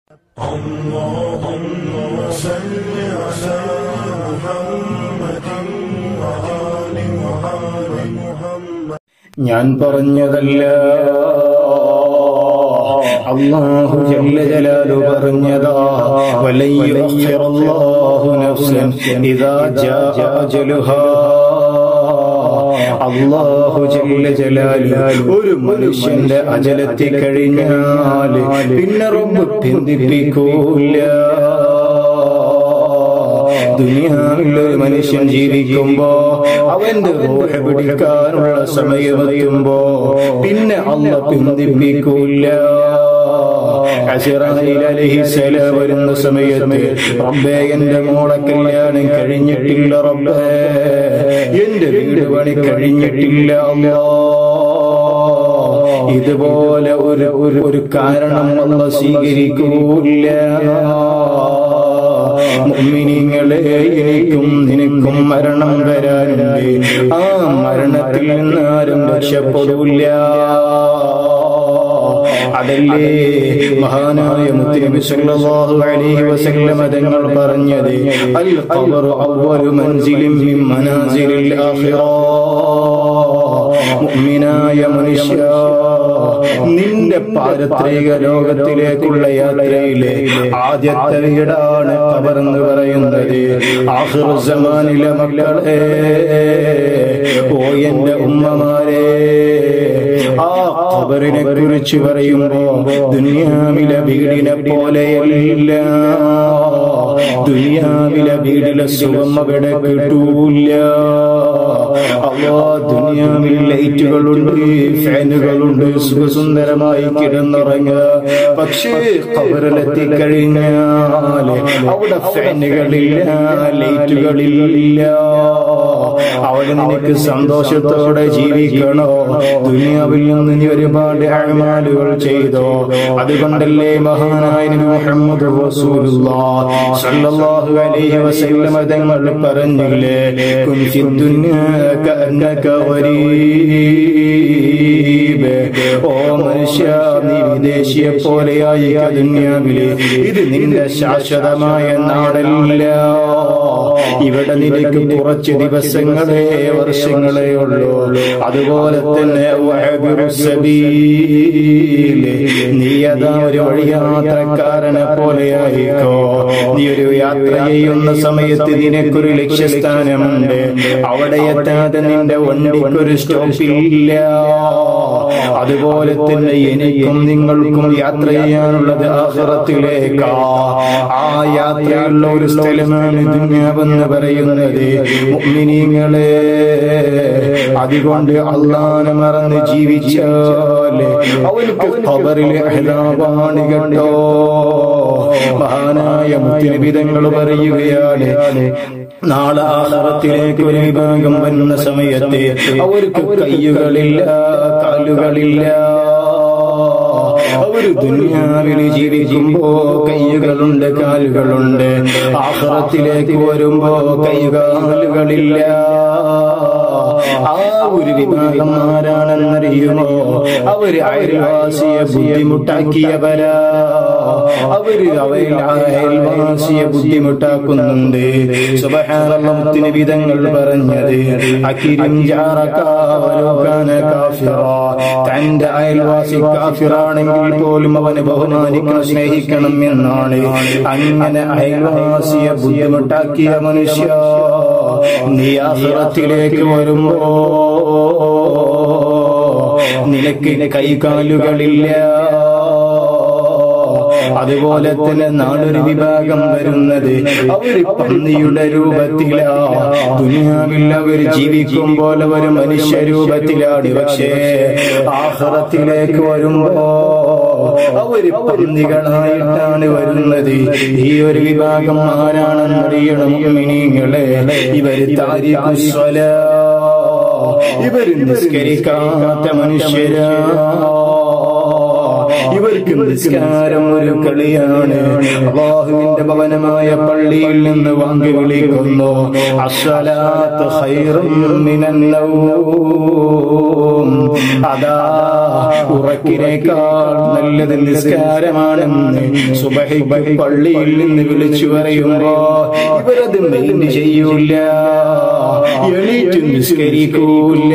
اللهم صل على محمد وآل محمد ഞാൻ പറഞ്ഞതല്ല അള്ളാഹു ജല്ല ജലാലു പറഞ്ഞതാ വലൻ യുഅഖിറല്ലാഹു നഫ്സൻ ഇദാ ജാഅ അജലുഹാ അള്ളാഹു ജല്ല ജലാലു ഒരു മനുഷ്യന്റെ അജലത്തി കഴിഞ്ഞാൽ പിന്നെ റബ്ബ് പിന്തിപ്പിക്കൂല ദുനിയാവിൽ ഒരു മനുഷ്യൻ ജീവിക്കുമ്പോ അവന്റെ റൂഹ് പിടിക്കാനുള്ള സമയമെത്തുമ്പോ പിന്നെ അല്ല പിന്തിപ്പിക്കൂല അസിറായിൽ അലഹിസലാം വരുന്ന സമയത്ത് റബ്ബേ എന്റെ മോളെ കല്യാണം കഴിഞ്ഞിട്ടില്ല റബ്ബേ എന്റെ വീട് പണി കഴിഞ്ഞിട്ടില്ല അല്ലാ ഇതുപോലെ ഒരു ഒരു ഒരു കാരണം അല്ല സ്വീകരിക്കൂല മുഅ്മിനീങ്ങളെ എനിക്കും നിനക്കും മരണം വരാനുണ്ട് ആ മരണത്തിൽ നിന്ന് ആരും രക്ഷപ്പെടൂല അതല്ലേ മഹാനായ മുത്തനബി സല്ലല്ലാഹു അലൈഹി വസല്ലം തങ്ങൾ പറഞ്ഞത് അൽ ഖബറു അവ്വലു മൻസിലിൻ മിൻ മനാസിലിൽ ആഖിറ മുഅ്മിനായ മനുഷ്യ നിന്റെ പാരത്രിക ലോകത്തിലേക്കുള്ള യാത്രയിലെ ആദ്യത്തെ വീടാണ് ഖബർ എന്ന് പറയുന്നത് ആഖിർ സമാനിലെ മക്കളെ ഓ എന്റെ ഉമ്മമാരെ ആ ഖബറിനെ കുറിച്ച് പറയുമ്പോ ദുനിയാവിലെ വീടിനെ പോലെയല്ല ദുനിയാവിലെ വീടിലെ സുഖം അവിടെ കിട്ടൂല അള്ളാ ദുനിയാവിൽ ലൈറ്റുകളുണ്ട് ഫാനുകളുണ്ട് സുഖസുന്ദരമായി കിടന്നുറങ്ങുക പക്ഷേ ഖബറിലെത്തി കഴിഞ്ഞാൽ അവിടെ ഫാനുകളില്ല ലൈറ്റുകളില്ല അവിടെ നിനക്ക് സന്തോഷത്തോടെ ജീവിക്കണോ ദുനിയാവിൽ നിന്ന് നീ ഒരുപാട് അഴമാലുകൾ ചെയ്തോ അതുകൊണ്ടല്ലേ മഹാനായ നബി മുഹമ്മദ് റസൂലുള്ളാഹ് സ്വല്ലല്ലാഹു അലൈഹി വസല്ലം തങ്ങൾ പറഞ്ഞില്ലേ കുൻ ഫി ദുനിയ കഅന്നക ഗരീബ് ഓ മനുഷ്യ നീ വിദേശിയെ പോലെയായി ദുനിയാവിലെ ഇത് നിന്റെ ശാശ്വതമായ നാടല്ല ഇവിടെ നിനക്ക് കുറച്ച് ദിവസങ്ങളെ വർഷങ്ങളെ ഉള്ളൂ അതുപോലെ തന്നെ വഅബിറു സബീല്. നീ അതാ ഒരു വഴിയാത്രക്കാരനെ പോലെയായിക്കോ നീ ഒരു യാത്ര ചെയ്യുന്ന സമയത്ത് നിനക്കൊരു ലക്ഷ്യസ്ഥാനമുണ്ട് അവിടെ എത്താതെ നിന്റെ വണ്ടിക്കൊരു സ്റ്റോപ്പില്ല അതുപോലെ തന്നെ എനിക്കും നിങ്ങൾക്കും യാത്ര ചെയ്യാനുള്ളത് ആഹ്റത്തിലേക്കാ ആ യാത്രയുള്ള ഒരു സ്ഥലമാണ് ദുന്യാവെന്ന് പറയുന്നത് മുഅ്മിനീങ്ങളെ അതുകൊണ്ട് അള്ളാനെ മറന്ന് ജീവിച്ചാല് അവർക്ക് ഖബറിലെ അഹ്ലാബാണ് കേട്ടോ മഹാനായ മുത്തിനിബിതങ്ങൾ പറയുകയാണ് നാളെ ആഹാരത്തിലേക്ക് ഒരു വിഭാഗം വരുന്ന സമയത്ത് അവർക്ക് കയ്യുകളില്ല കാലുകളില്ല അവര് ദുനിയാവിൽ ജീവിക്കുമ്പോ കയ്യുകളുണ്ട് കാലുകളുണ്ട് ആഹ്റത്തിലേക്ക് വരുമ്പോ കൈകാലുകളില്ല ആ ഒരു വിഭാഗം ആരാണെന്നറിയുമോ അവര് അയൽവാസിയെ ബുദ്ധിമുട്ടാക്കിയവരാ അവര് അവരിൽ അയൽവാസിയെ ബുദ്ധിമുട്ടാക്കുന്നുണ്ട് സുബഹാനത്തിന്റെ വിധങ്ങൾ പറഞ്ഞത് അക്കിരിം ജാറക്കാവലോകാന കാഫിറ തന്റെ അയൽവാസി കാഫിറാണെങ്കിൽ പോലും അവനെ ബഹുമാനിക്കണം സ്നേഹിക്കണം എന്നാണ് അങ്ങനെ അയൽവാസിയെ ബുദ്ധിമുട്ടാക്കിയ മനുഷ്യ നീ ആഹ്റത്തിലേക്ക് വരുമ്പോ നിനക്ക് കൈകാലുകളില്ല അതുപോലെ തന്നെ നാളൊരു വിഭാഗം വരുന്നത് അവര് പന്നിയുടെ രൂപത്തിലാ ദുനിയാവിൽ അവർ ജീവിക്കുമ്പോൾ അവർ മനുഷ്യ രൂപത്തിലാണ് പക്ഷേ ആഹ്റത്തിലേക്ക് വരുമ്പോ അവര് പന്നികളായിട്ടാണ് വരുന്നത് ഈ ഒരു വിഭാഗം ആരാണെന്നറിയണം മിനിങ്ങളെ ഇവര് താരിഖുസ്വല ഇവര് നിസ്കരിക്കാത്ത മനുഷ്യരാ ഇവർക്ക് നിസ്കാരം ഒരു കളിയാണ് അള്ളാഹുവിന്റെ ഭവനമായ പള്ളിയിൽ നിന്ന് വാങ്ങി വിളിക്കുന്നു അസ്സലാത്ത് ഖൈറും മിനൻ നൗം അതാ ഉറക്കിനേക്കാൾ നല്ലത് നിസ്കാരമാണെന്ന് സുബഹി പള്ളിയിൽ നിന്ന് വിളിച്ചു പറയുമ്പോ ഇവരത് മെയിൻ ചെയ്യൂല എണീറ്റ് നിസ്കരിക്കൂല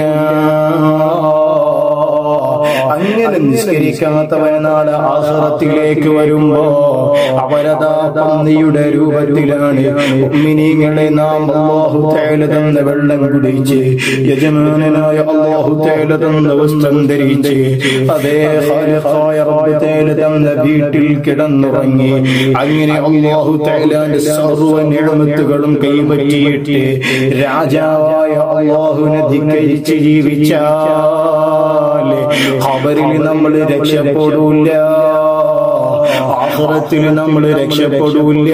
അങ്ങനെ നിസ്കരിക്കാത്തവൻ നാളെ ആഹ്റത്തിലേക്ക് വരുമ്പോ അവരതാ പന്നിയുടെ രൂപത്തിലാണ് മിനിങ്ങളെ നാം അള്ളാഹു തേല തന്ന വെള്ളം കുടിച്ച് യജമാനായ അള്ളാഹു തേല തന്ന വസ്ത്രം ധരിച്ച് അതേ ഖാലിഖായ റബ്ബ് തേല തന്ന വീട്ടിൽ കിടന്നുറങ്ങി അങ്ങനെ അള്ളാഹു തേലാന്റെ സർവ്വ നിഴമത്തുകളും കൈപറ്റിയിട്ട് രാജാവായ അള്ളാഹുവിനെ ധിക്കരിച്ച് ജീവിച്ചാൽ ഖബറിൽ നമ്മൾ രക്ഷപ്പെടൂല ആഖിറത്തിൽ നമ്മൾ രക്ഷപ്പെടൂല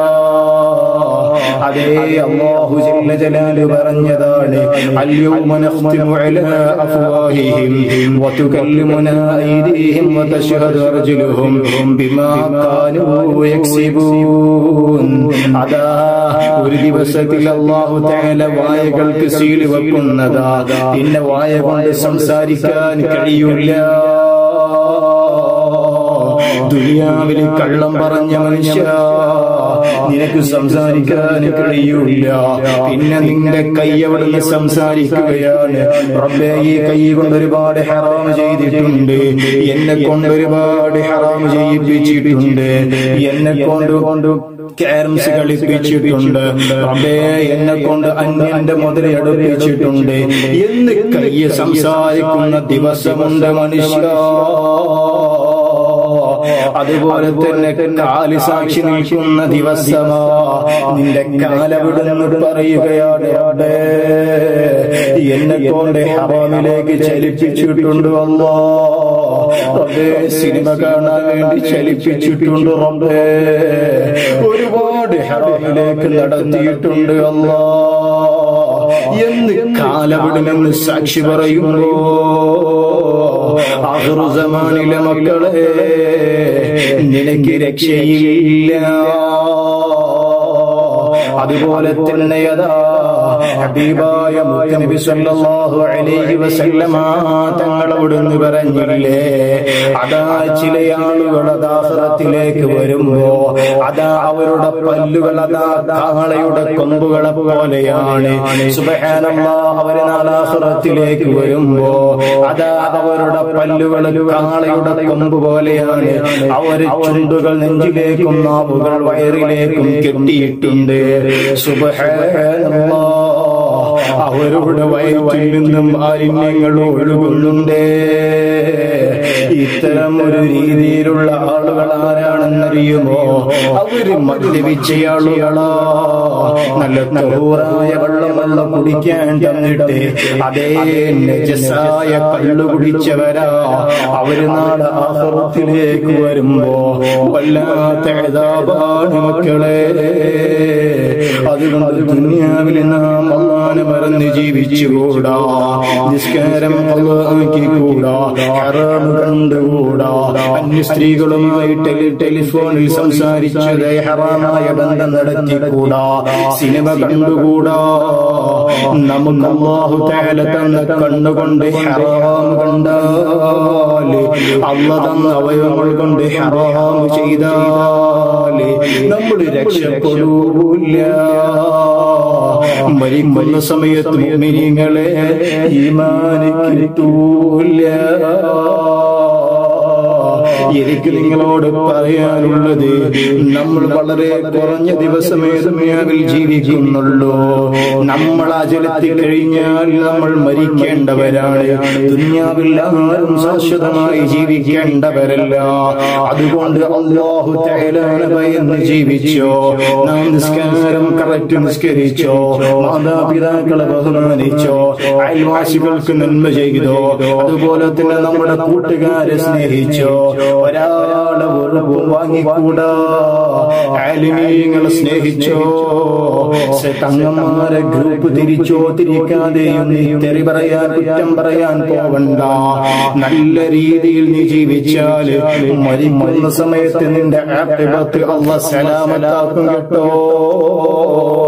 അതേ അല്ലാഹു ജല്ല ജലാലു പറഞ്ഞതാണ് അൽയൗമ നഖ്തിമു അലാ അഫ്വാഹിഹിം വതുകല്ലിമുനാ ഐദീഹിം വതശ്ഹദു അർജുലുഹും ബിമാ കാനൂ യക്സിബൂൻ അതാ ഒരു ദിവസത്തിൽ അല്ലാഹു തആല വായകൾക്ക് സീല് വെക്കുന്നതാ പിന്നെ വായ കൊണ്ട് സംസാരിക്കാൻ കഴിയില്ല ദുനിയാവിൽ കള്ളം പറഞ്ഞ മനുഷ്യ നിനക്ക് സംസാരിക്കാൻ കഴിയൂല പിന്നെ നിന്റെ കൈ അവിടുന്ന് സംസാരിക്കുകയാണ് റബ്ബേ ഈ കൈ കൊണ്ട് ഒരുപാട് ഹറാം ചെയ്തിട്ടുണ്ട് എന്നെ കൊണ്ട് ഒരുപാട് ഹറാം ചെയ്യിപ്പിച്ചിട്ടുണ്ട് എന്നെ കൊണ്ട് കൊണ്ട് ക്യാരംസ് കളിപ്പിച്ചിട്ടുണ്ട് റബ്ബേ എന്നെ കൊണ്ട് അന്യന്റെ മുതൽ എടുപ്പിച്ചിട്ടുണ്ട് എന്ന് കയ്യെ സംസാരിക്കുന്ന ദിവസമുണ്ട് മനുഷ്യ അതുപോലെ തന്നെ കാല് സാക്ഷി നിൽക്കുന്ന ദിവസമാ നിന്റെ കാലവിടുന്ന് പറയുകയാണ് റബ്ബേ എന്നെ കൊണ്ട് ഹറാമിലേക്ക് ചലിപ്പിച്ചിട്ടുണ്ട് അല്ലോ റബ്ബേ സിനിമ കാണാൻ വേണ്ടി ചലിപ്പിച്ചിട്ടുണ്ട് റബ്ബേ ഒരുപാട് ഹറാമിലേക്ക് നടത്തിയിട്ടുണ്ട് അല്ലോ എന്ന് കാലവിടുമെന്ന് സാക്ഷി പറയുമ്പോ ആഹുറുസമാനിലെ മക്കളെ നിനക്ക് രക്ഷയില്ല അതുപോലെ തന്നെ അതാ ഹബീബായ മുത്തനബി സല്ലല്ലാഹു അലൈഹി വസല്ലമ തങ്ങളോടൊന്ന് പറഞ്ഞില്ലേ അതാ ചില ആളുകൾ അദാഹറത്തിലേക്ക് വരുമ്പോ അതാ അവരുടെ പല്ലുകൾ അതാ കാളയുടെ കൊമ്പുകളെ പോലെയാണ് സുബഹാനല്ലാ അവര് നാലാഹറത്തിലേക്ക് വരുമ്പോ അതാ അവരുടെ പല്ലുകൾ കാളയുടെ കൊമ്പ് പോലെയാണ് അവര് ചുണ്ടുകൾ നെഞ്ചിലേക്കും നാവുകൾ വയറിലേക്കും കെട്ടിയിട്ടുണ്ട് സുബഹാനല്ലാ അവരുടെ വയറ്റിൽ നിന്നും മാലിന്യങ്ങൾ ഒഴുകുന്നുണ്ട് ഇത്തരം ഒരു രീതിയിലുള്ള ആളുകൾ ആരാണെന്നറിയുമോ അവര് മദ്യപിച്ച ആളുകളാ നല്ല തഹൂറായ വെള്ളം വെള്ളം കുടിക്കാൻ തന്നിട്ട് അതേ നജസായ കള്ളു കുടിച്ചവരാ അവര് നാളെ ആഹ്റത്തിലേക്ക് വരുമ്പോ വല്ലാത്ത എഴുതാപാണ് മക്കളെ അതുകൊണ്ട് ദുനിയാവിൽ നാം അള്ളാനെ മറന്ന് ജീവിച്ചുകൂടാ നിസ്കാരം അള്ളാഹിക്കൂടാ ഹറാം കണ്ടുകൂടാ അന്യ സ്ത്രീകളുമായി ടെലി ടെലിഫോണിൽ സംസാരിച്ചത് ഹറാമായ ബന്ധം നടത്തിക്കൂടാ സിനിമ കണ്ടുകൂടാ നമുക്ക് അള്ളാഹു തേല തന്ന കണ്ണുകൊണ്ട് ഹറാം കണ്ടാല് അള്ള തന്ന അവയവങ്ങൾ കൊണ്ട് ഹറാം ചെയ്താല് നമ്മൾ രക്ഷപ്പെടൂല്ല മരിക്കുന്ന സമയത്ത് മുഅ്മിനീങ്ങളെ ഈമാന് കിട്ടൂല്ല എനിക്ക് നിങ്ങളോട് പറയാനുള്ളത് നമ്മൾ വളരെ കുറഞ്ഞ ദിവസമേ ദുനിയാവിൽ ജീവിക്കുന്നുള്ളൂ നമ്മൾ അചലത്തി കഴിഞ്ഞാൽ നമ്മൾ മരിക്കേണ്ടവരാണ് ദുനിയാവിൽ ആരും ശാശ്വതമായി ജീവിക്കേണ്ടവരല്ല അതുകൊണ്ട് അള്ളാഹു തഹലാണ് ഭയന്ന് ജീവിച്ചോ നാം നിസ്കാരം കറക്റ്റ് നിസ്കരിച്ചോ മാതാപിതാക്കളെ ബഹുമാനിച്ചോ അയൽവാസികൾക്ക് നന്മ ചെയ്തോ അതുപോലെ തന്നെ നമ്മുടെ കൂട്ടുകാരെ സ്നേഹിച്ചോ ഒരാളെ വെറുപ്പും വാങ്ങിക്കൂടാ ആലിമീങ്ങളെ സ്നേഹിച്ചോ തങ്ങന്മാരെ ഗ്രൂപ്പ് തിരിച്ചോ തിരിക്കാതെയും നീ തെറി പറയാൻ കുറ്റം പറയാൻ പോവണ്ട നല്ല രീതിയിൽ നീ ജീവിച്ചാൽ മരിക്കുന്ന സമയത്ത് നിന്റെ ആപ്പിബത്ത് അള്ള സലാമത്താക്കും കേട്ടോ